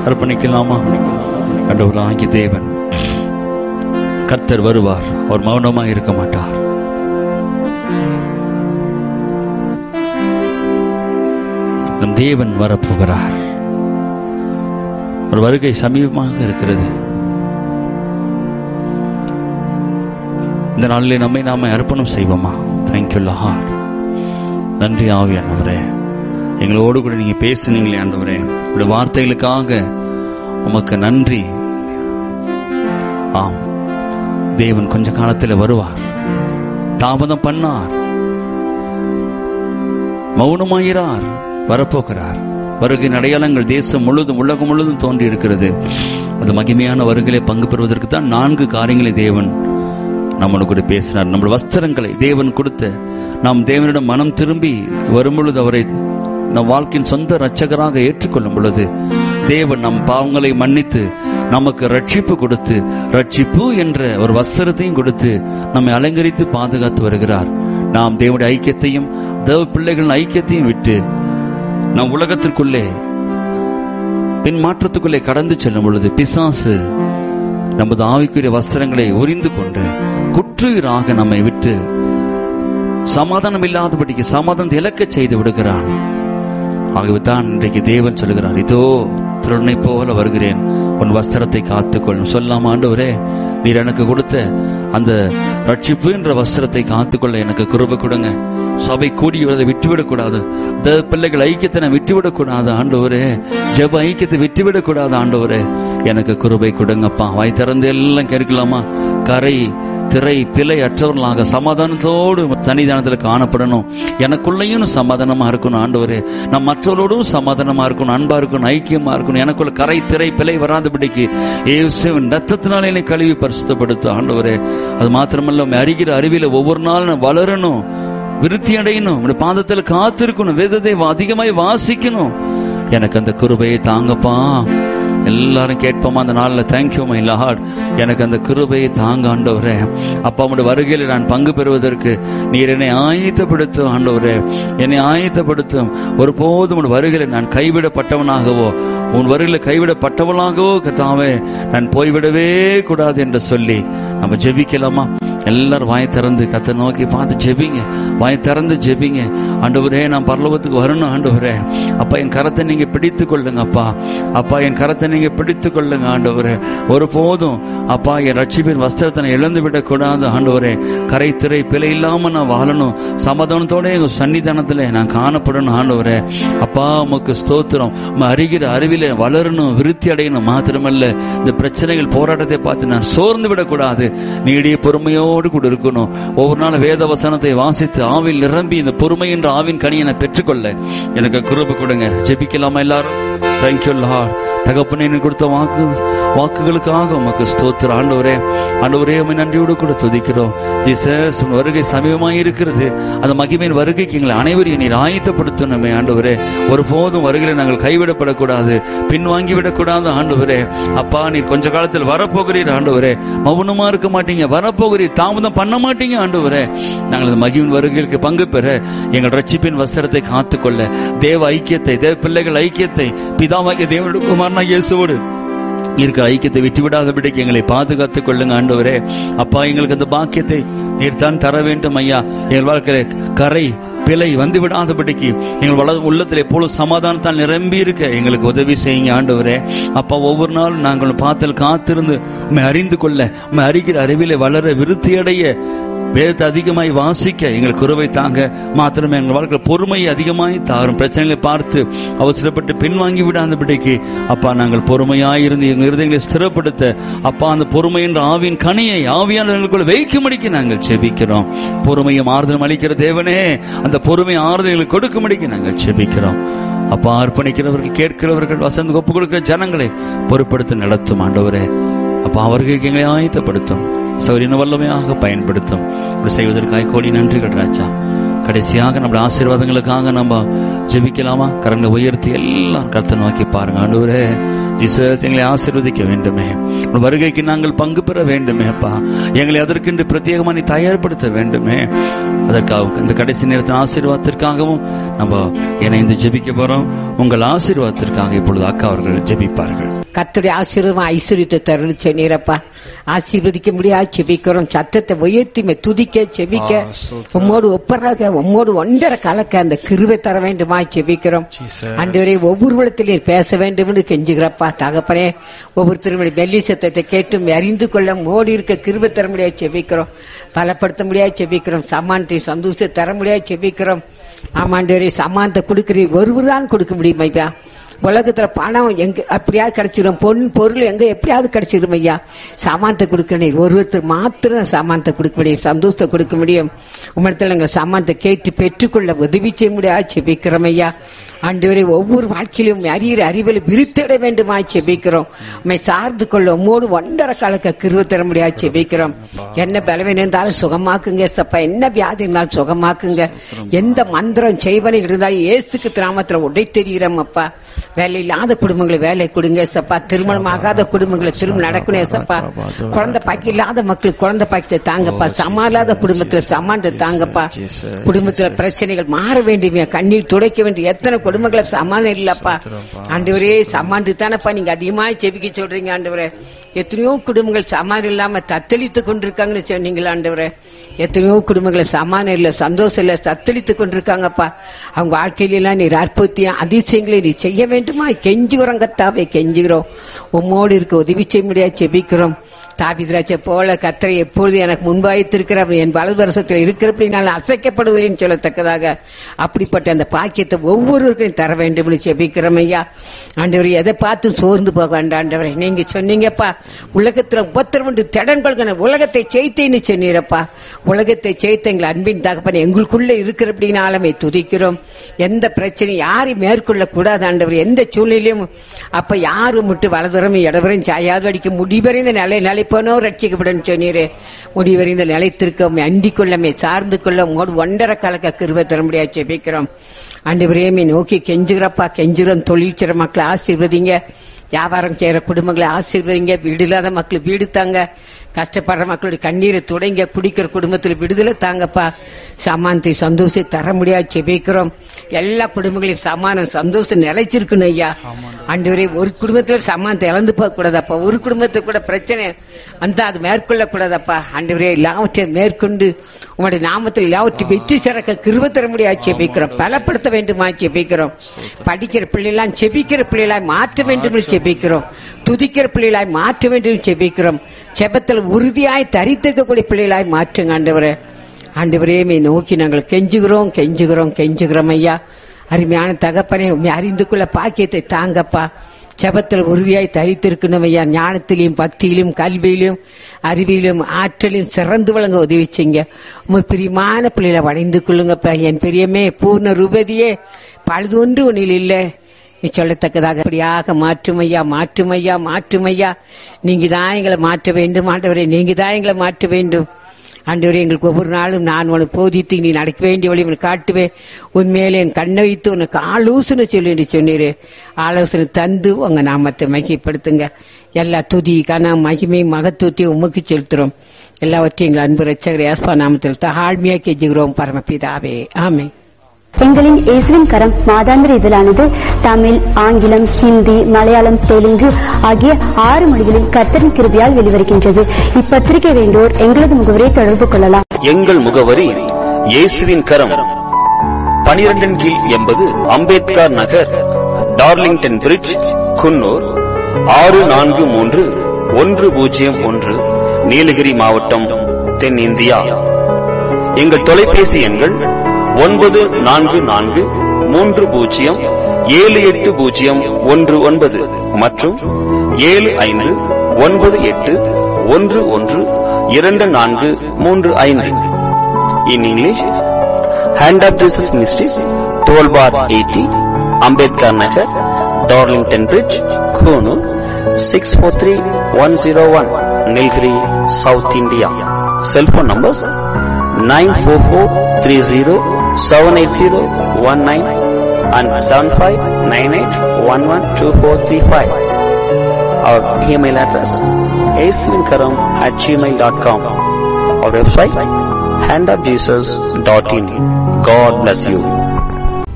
அர்ப்பணிக்கலாமா கண்டவராகி தேவன் கர்த்தர் வருவார் அவர் மௌனமாக இருக்க மாட்டார் நம் தேவன் வரப்போகிறார் ஒரு வருகை சமீபமாக இருக்கிறது இந்த நாளிலே நம்மை நாம அர்ப்பணம் செய்வோமா தேங்க்யூ லார்ட் நன்றி ஆவியானவரே எங்களோடு கூட நீங்க பேசுனீங்களே ஆண்டவரே உடைய வார்த்தைகளுக்காக உமக்கு நன்றி ஆம் தேவன் கொஞ்ச காலத்தில் வருவார் தாமதம் பண்ணார் மௌனமாயிரார் வரப்போகிறார் வருகையின் அடையாளங்கள் தேசம் முழுதும் உலகம் முழுதும் தோன்றி இருக்கிறது அந்த மகிமையான வருகையிலே பங்கு பெறுவதற்கு தான் நான்கு காரியங்களை தேவன் நம்மளோட கூட பேசினார் நம்முடைய வஸ்திரங்களை தேவன் கொடுத்த நாம் தேவனிடம் மனம் திரும்பி வரும் பொழுது அவரை நம் வாழ்க்கையின் சொந்த ரட்சகராக ஏற்றுக்கொள்ளும் பொழுது தேவன் நம் பாவங்களை மன்னித்து நமக்கு ரட்சிப்பு கொடுத்து ரட்சிப்பு என்ற ஒரு வஸ்திரத்தையும் கொடுத்து நம்மை அலங்கரித்து பாதுகாத்து வருகிறார் நாம் தேவனுடைய ஐக்கியத்தையும் தேவ பிள்ளைகளின் ஐக்கியத்தையும் விட்டு நம் உலகத்திற்குள்ளே பின் மாற்றத்துக்குள்ளே கடந்து செல்லும் பொழுது பிசாசு நமது ஆவிக்குரிய வஸ்திரங்களை உரிந்து கொண்டு குற்றுயிராக நம்மை விட்டு சமாதானம் இல்லாதபடிக்கு சமாதானத்தை இழக்கச் செய்து விடுகிறான் ஆகவே தான் இன்றைக்கு தேவன் சொல்லுகிறார் இதோ திருடனை போல வருகிறேன் உன் வஸ்திரத்தை காத்துக்கொள்ளும் சொல்லாம ஆண்டவரே நீர் எனக்கு கொடுத்த அந்த ரட்சிப்பு என்ற வஸ்திரத்தை காத்துக்கொள்ள எனக்கு குருப கொடுங்க சபை கூடி வரதை விட்டுவிடக்கூடாது இந்த பிள்ளைகள் ஐக்கியத்தை நான் விட்டுவிடக்கூடாது ஆண்டவரே ஜெப ஐக்கியத்தை விட்டுவிடக்கூடாது ஆண்டவரே எனக்கு குருபை கொடுங்கப்பா வாய் திறந்து எல்லாம் கேட்கலாமா கரை திரை பிழை அற்றவர்களாக சமாதானத்தோடு சன்னிதானத்தில் காணப்படணும் எனக்குள்ளேயும் சமாதானமா இருக்கணும் ஆண்டவரே நான் மற்றவரோடும் சமாதானமா இருக்கணும் அன்பா இருக்கணும் ஐக்கியமா இருக்கணும் எனக்குள்ள கரை திரை பிழை வராதபடிக்கு ஏசுவின் ரத்தத்தினால என்னை கழுவி பரிசுத்தப்படுத்து ஆண்டவரே அது மாத்திரமல்ல உம்மை அறிகிற அறிவில ஒவ்வொரு நாளும் நான் வளரணும் விருத்தி அடையணும் உடைய பாதத்தில் காத்திருக்கணும் வேதத்தை அதிகமாய் வாசிக்கணும் எனக்கு அந்த கிருபையை தாங்கப்பா எல்லாரும் கேட்போமா அந்த நாளில் தேங்க்யூ மை லார்ட் எனக்கு அந்த கிருபையை தாங்க ஆண்டவரே அப்பா உடைய வருகையில் நான் பங்கு பெறுவதற்கு நீர் என்னை ஆயத்தப்படுத்தும் ஆண்டவரே என்னை ஆயத்தப்படுத்தும் ஒருபோதும் உன் வருகையில் நான் கைவிடப்பட்டவனாகவோ உன் வருகையில் கைவிடப்பட்டவனாகவோ கத்தாவே நான் போய்விடவே கூடாது என்று சொல்லி நம்ம ஜெபிக்கலாமா எல்லாரும் வாய் திறந்து கத்த நோக்கி பார்த்து ஜெபிங்க வாய் திறந்து ஜெபிங்க ஆண்டவரே நான் பரலோகத்துக்கு வரணும் ஆண்டவரே அப்பா என் கரத்தை நீங்க பிடித்து கொள்ளுங்க அப்பா அப்பா என் கரத்தை நீங்க பிடித்து கொள்ளுங்க ஆண்டவரே ஒரு போதும் அப்பா என் ரட்சிப்பின் வஸ்திரத்தை நான் இழந்து விடக்கூடாது ஆண்டவரே கரை திரை பிழை இல்லாம நான் வாழணும் சமாதானத்தோட எங்க சன்னிதானத்துல நான் காணப்படணும் ஆண்டவரே அப்பா உமக்கு ஸ்தோத்திரம் உம்மை அறிகிற அறிவில வளரணும் விருத்தி அடையணும் மாத்திரமல்ல இந்த பிரச்சனைகள் போராட்டத்தை பார்த்து நான் சோர்ந்து விடக்கூடாது நீடிய பொறுமையோடு கூட இருக்கணும் ஒவ்வொரு நாள் வேத வசனத்தை வாசித்து ஆவில் நிரம்பி இந்த பொறுமை என்ற ஆவின் கனியை நான் பெற்றுக்கொள்ள எனக்கு குருபு கொடுங்க ஜெபிக்கலாமா எல்லாரும் தேங்க்யூ லார்ட் தகப்பனே எனக்கு கொடுத்த வாக்கு வாக்குகளுக்காக உமக்கு ஸ்தோத்திர ஆண்டவரே ஆண்டவரே உமை நன்றியோடு கூட துதிக்கிறோம் ஜீசஸ் உன் வருகை சமீபமாக இருக்கிறது அந்த மகிமையின் வருகைக்கு எங்களை அனைவரையும் நீர் ஆயத்தப்படுத்தணுமே ஆண்டவரே ஒருபோதும் வருகிற நாங்கள் கைவிடப்படக்கூடாது பின்வாங்கி விடக்கூடாது ஆண்டவரே அப்பா நீர் கொஞ்ச காலத்தில் வரப்போகிறீர் ஆண்டவரே மௌனமா இருக்க மாட்டீங்க வரப்போகிறீர் தாமதம் பண்ண மாட்டீங்க ஆண்டவரே நாங்கள் அந்த மகிமின் வருகைக்கு பங்கு பெற எங்கள் ரட்சிப்பின் வஸ்திரத்தை காத்துக்கொள்ள தேவ ஐக்கியத்தை தேவ பிள்ளைகள் ஐக்கியத்தை பிதாவாகிய தேவனுடைய குமாரனா இயேசுவோடு இருக்கிற ஐக்கியத்தை விட்டுவிடாதபடிக்கு எங்களை பாதுகாத்துக் கொள்ளுங்க ஆண்டவரே அப்பா எங்களுக்கு அந்த பாக்கியத்தை நீர் தான் தர வேண்டும் ஐயா எங்கள் வாழ்க்கையில கரை பிழை வந்து விடாதபடிக்கு எங்கள் வள உள்ளத்தில் எப்பொழுது சமாதானத்தால் நிரம்பி இருக்க எங்களுக்கு உதவி செய்யுங்க ஆண்டவரே அப்பா ஒவ்வொரு நாளும் நாங்கள் பாத்தில் காத்திருந்து உண்மை அறிந்து கொள்ள உண்மை அறிகிற அறிவிலே வளர விருத்தியடைய வேதத்தை அதிகமாய் வாசிக்க எங்கள் குருவை தாங்க மாத்திரமே எங்கள் வாழ்க்கையில் பொறுமையை அதிகமாய் தாரும் பிரச்சனைகளை பார்த்து அவசரப்பட்டு பின்வாங்கி விடாதபடிக்கு அப்பா நாங்கள் பொறுமையாயிருந்து எங்கள் இருதயங்களை ஸ்திரப்படுத்த அப்பா அந்த பொறுமை என்ற ஆவின் கனியை ஆவியானவர்களுக்குள்ள வைக்கும்படிக்கு நாங்கள் செபிக்கிறோம் பொறுமையும் ஆறுதலும் அளிக்கிற தேவனே அந்த பொறுமை ஆறுதல்களை கொடுக்கும்படிக்கு நாங்கள் செபிக்கிறோம் அப்பா அர்ப்பணிக்கிறவர்கள் கேட்கிறவர்கள் வசந்து ஒப்பு கொடுக்கிற ஜனங்களை பொறுப்படுத்த நடத்தும் ஆண்டவரே அப்பா அவர்களுக்கு எங்களை ஆயத்தப்படுத்தும் சௌரியன வல்லமையாக பயன்படுத்தும் இப்படி செய்வதற்காக கோடி நன்றிகள் ராஜா கடைசியாக நம்முடைய ஆசீர்வாதங்களுக்காக நம்ம ஜெபிக்கலாமா கரங்களை உயர்த்தி எல்லாம் கருத்தை நோக்கி பாருங்க ஆண்டவரே ஜீசஸ் எங்களை ஆசீர்வதிக்க வேண்டுமே உன் வருகைக்கு நாங்கள் பங்கு பெற வேண்டுமே அப்பா எங்களை அதற்கென்று பிரத்யேகமா நீ தயார்படுத்த வேண்டுமே அதற்காக இந்த கடைசி நேரத்தின் ஆசீர்வாதத்திற்காகவும் நம்ம இணைந்து ஜெபிக்க போறோம் உங்கள் ஆசீர்வாதத்திற்காக இப்பொழுது அக்கா அவர்கள் ஜெபிப்பார்கள் கர்த்தருடைய ஆசீர்வாதம் ஐஸ்வர்யத்தை தருணு சொன்னீரப்பா ஆசீர்வதிக்க முடியாது செபிக்கிறோம் சத்தத்தை உயர்த்தி மே துதிக்க செபிக்க உம்மோடு ஒப்பராக உம்மோடு ஒன்றரை கலக்க அந்த கிருவை தர வேண்டுமா செபிக்கிறோம் அன்றுவரை ஒவ்வொரு விடத்திலையும் பேச வேண்டும் என்று கெஞ்சுகிறப்பா தகப்பனே ஒவ்வொருத்தருடைய வெள்ளி சத்தத்தை கேட்டும் அறிந்து கொள்ள மோடி இருக்க கிருவை தர முடியாது செபிக்கிறோம் பலப்படுத்த முடியாது செபிக்கிறோம் சமானத்தை சந்தோஷத்தை தர முடியாது செபிக்கிறோம் ஆமாண்டவரே சமானத்தை கொடுக்கிறீர் ஒருவர் தான் கொடுக்க முடியும் ஐயா உலகத்துல பணம் எங்க அப்படியாவது கிடைச்சிடும் பொன் பொருள் எங்க எப்படியாவது கிடைச்சிடும் ஐயா சாமானத்தை கொடுக்க நீர் ஒருத்தர் மாத்திரம் சாமானத்தை கொடுக்க முடியும் சந்தோஷத்தை கொடுக்க முடியும் உம்மிடத்தில் எங்கள் சாமானத்தை கேட்டு பெற்றுக்கொள்ள உதவி செய்ய முடியாது செபிக்கிறோம் ஐயா ஆண்டவரை ஒவ்வொரு வாழ்க்கையிலும் அறிகிற அறிவில் விருத்திட வேண்டுமா செபிக்கிறோம் உண்மை சார்ந்து கொள்ள உம்மோடு ஒன்றரை காலக்க கிருவ தர முடியாது செபிக்கிறோம் என்ன பலவீனம் இருந்தாலும் சுகமாக்குங்க சப்பா என்ன வியாதி இருந்தாலும் சுகமாக்குங்க எந்த மந்திரம் செய்வனை இருந்தாலும் இயேசுக்கு திராமத்துல உடை தெரிகிறோம் அப்பா வேலை இல்லாத குடும்பங்களை வேலை கொடுங்க சப்பா திருமணம் ஆகாத குடும்பங்களை திருமணம் நடக்கணும் சப்பா குழந்தை பாக்கி இல்லாத மக்களுக்கு குழந்தை பாக்கியத்தை தாங்கப்பா சமா இல்லாத குடும்பத்துல சமானத்தை தாங்கப்பா குடும்பத்துல பிரச்சனைகள் மாற வேண்டிய கண்ணீர் துடைக்க வேண்டிய எத்தனை குடும்பங்களை சமாதானம் இல்லப்பா ஆண்டவரே சமாந்து தானப்பா நீங்க அதிகமா செபிக்க சொல்றீங்க ஆண்டவரே எத்தனையோ குடும்பங்கள் சமாதானம் இல்லாம தத்தளித்து கொண்டிருக்காங்கன்னு சொன்னீங்களா ஆண்டவரே எத்தனையோ குடும்பங்களை சமாதானம் இல்ல சந்தோஷம் இல்ல தத்தளித்து கொண்டிருக்காங்கப்பா அவங்க வாழ்க்கையில எல்லாம் நீர் அற்புத்தியம் அதிசயங்களை நீ செய்ய வேண்டுமா கெஞ்சுகிறோம் கத்தாவே கெஞ்சுகிறோம் உம்மோடு இருக்க உதவி செய்ய முடியாது செபிக்கிறோம் தாபிதிராட்சை போல கத்தரை எப்பொழுது எனக்கு முன்பாய்த்திருக்கிற என் வலதுவரசத்தில் இருக்கிறபடி நான் அசைக்கப்படுவதில்லைன்னு சொல்லத்தக்கதாக அப்படிப்பட்ட அந்த பாக்கியத்தை ஒவ்வொருவருக்கும் தர வேண்டும் என்று செபிக்கிறோம் ஐயா ஆண்டவர் எதை பார்த்து சோர்ந்து போக வேண்டாம் ஆண்டவரே நீங்க சொன்னீங்கப்பா உலகத்துல உபத்திரவண்டு திடன் கொள்கிற உலகத்தை செய்தேன்னு சொன்னீரப்பா உலகத்தை செய்த எங்கள் அன்பின் தகப்பன் எங்களுக்குள்ள இருக்கிறபடினாலுமே துதிக்கிறோம் எந்த பிரச்சனையும் யாரையும் மேற்கொள்ள கூடாது ஆண்டவர் எந்த சூழ்நிலையும் அப்ப யாரும் விட்டு வலதுறம் இடவரையும் சாயாது அடிக்க முடிவறிந்த நிலை நிலைப்பனோ ரட்சிக்கப்படும் சொன்னீரே முடிவறிந்த நிலைத்திருக்க உம்மை அண்டிக் கொள்ளமே சார்ந்து கொள்ள உங்களோடு ஒன்றரை கலக்க கிருப தர முடியாது ஜெபிக்கிறோம் ஆண்டவரேமே நோக்கி கெஞ்சுகிறப்பா கெஞ்சுகிறோம் தொழில் செய்ற மக்களை ஆசீர்வதிங்க வியாபாரம் செய்யற குடும்பங்களை ஆசீர்வதிங்க வீடு இல்லாத மக்கள் வீடு தாங்க கஷ்டப்படுற மக்களுடைய கண்ணீரை துடைங்க குடிக்கிற குடும்பத்தில் விடுதலை தாங்கப்பா சமானத்தை சந்தோஷத்தை தர முடியாது செபிக்கிறோம் எல்லா குடும்பங்களையும் சமானம் சந்தோஷம் நிலைச்சிருக்கணும் ஐயா ஆண்டவரே ஒரு குடும்பத்துல சமானத்தை இழந்து போக கூடாதப்பா ஒரு குடும்பத்துக்கு கூட பிரச்சனை வந்தா அது மேற்கொள்ள கூடாதப்பா ஆண்டவரே எல்லாவற்றையும் மேற்கொண்டு உங்களுடைய நாமத்தில் எல்லாவற்றையும் வெற்றி சிறக்க கிருப தர முடியாது செபிக்கிறோம் பலப்படுத்த வேண்டுமா செபிக்கிறோம் படிக்கிற பிள்ளைலாம் செபிக்கிற பிள்ளைகளாய் மாற்ற வேண்டும் என்று செபிக்கிறோம் துதிக்கிற பிள்ளைகளாய் மாற்ற வேண்டும் என்று செபிக்கிறோம் செபத்தில் உறுதியாய் தரித்திருக்கக்கூடிய பிள்ளைகளாய் மாற்றுங்க ஆண்டவரே ஆண்டவரேமே நோக்கி நாங்கள் கெஞ்சுகிறோம் கெஞ்சுகிறோம் கெஞ்சுகிறோம் ஐயா அருமையான தகப்பனே உண்மை அறிந்து கொள்ள பாக்கியத்தை தாங்கப்பா செபத்தில் உறுதியாய் தரித்திருக்கணும் ஐயா ஞானத்திலையும் பக்தியிலும் கல்வியிலும் அறிவிலும் ஆற்றலையும் சிறந்து வழங்க உதவி செய்யுங்க உங்க பிரியமான பிள்ளைகளை வணைந்து கொள்ளுங்கப்பா என் பெரியமே பூர்ண ரூபதியே பழுதொன்று ஒன்றில் இல்லை நீ சொல்லத்தக்கதாக அப்படியாக மாற்றுமையா மாற்றுமையா மாற்றுமையா நீங்க தான் எங்களை மாற்ற வேண்டும் ஆண்டவரே நீங்க தான் எங்களை மாற்ற வேண்டும் ஆண்டவரே எங்களுக்கு ஒவ்வொரு நாளும் நான் உனக்கு போதித்து நீ நடக்க வேண்டிய வழி உனக்கு காட்டுவேன் உண்மையிலே என் கண்ணை வைத்து உனக்கு ஆலோசனை சொல்லி சொன்னீரு ஆலோசனை தந்து உங்க நாமத்தை மகிமைப்படுத்துங்க எல்லா துதி கன மகிமை மகத்துவத்தையும் உமக்கு செலுத்துறோம் எல்லாவற்றையும் எங்கள் அன்பு ரச்சகர் யாஸ்பா நாமத்தில் தாழ்மையா கெஞ்சுகிறோம் பரமபிதாவே ஆமே எங்களின் இயேசுவின் கரம் மாதாந்திர இதழானது தமிழ் ஆங்கிலம் ஹிந்தி மலையாளம் தெலுங்கு ஆகிய ஆறு மொழிகளில் கர்த்தரின் கிருபியால் வெளிவருகின்றது இப்பத்திரிகை வேண்டோர் எங்களது முகவரை தொடர்பு கொள்ளலாம் எங்கள் முகவரி இயேசுவின் கரம் பனிரெண்டின் கீழ் எண்பது அம்பேத்கர் நகர் டார்லிங்டன் பிரிட்ஜ் குன்னூர் ஆறு நான்கு மூன்று ஒன்று பூஜ்ஜியம் ஒன்று நீலகிரி மாவட்டம் தென்னிந்தியா எங்கள் தொலைபேசி எண்கள் ஒன்பது நான்கு நான்கு மூன்று பூஜ்ஜியம் ஏழு எட்டு பூஜ்ஜியம் ஒன்று ஒன்பது மற்றும் ஏழு ஐந்து ஒன்பது எட்டு ஒன்று ஒன்று இரண்டு நான்கு மூன்று ஐந்து in English hand of Jesus ministries twelve bar eighty Ambedkar Nagar Darlington bridge Coonoor six four three one zero one Nilgiri south India cellphone numbers nine four four three zero seven eight zero one nine and seven five nine eight one one two four three five. Our email address aswinkaram at gmail.com. Our website handofjesus.in. God bless you.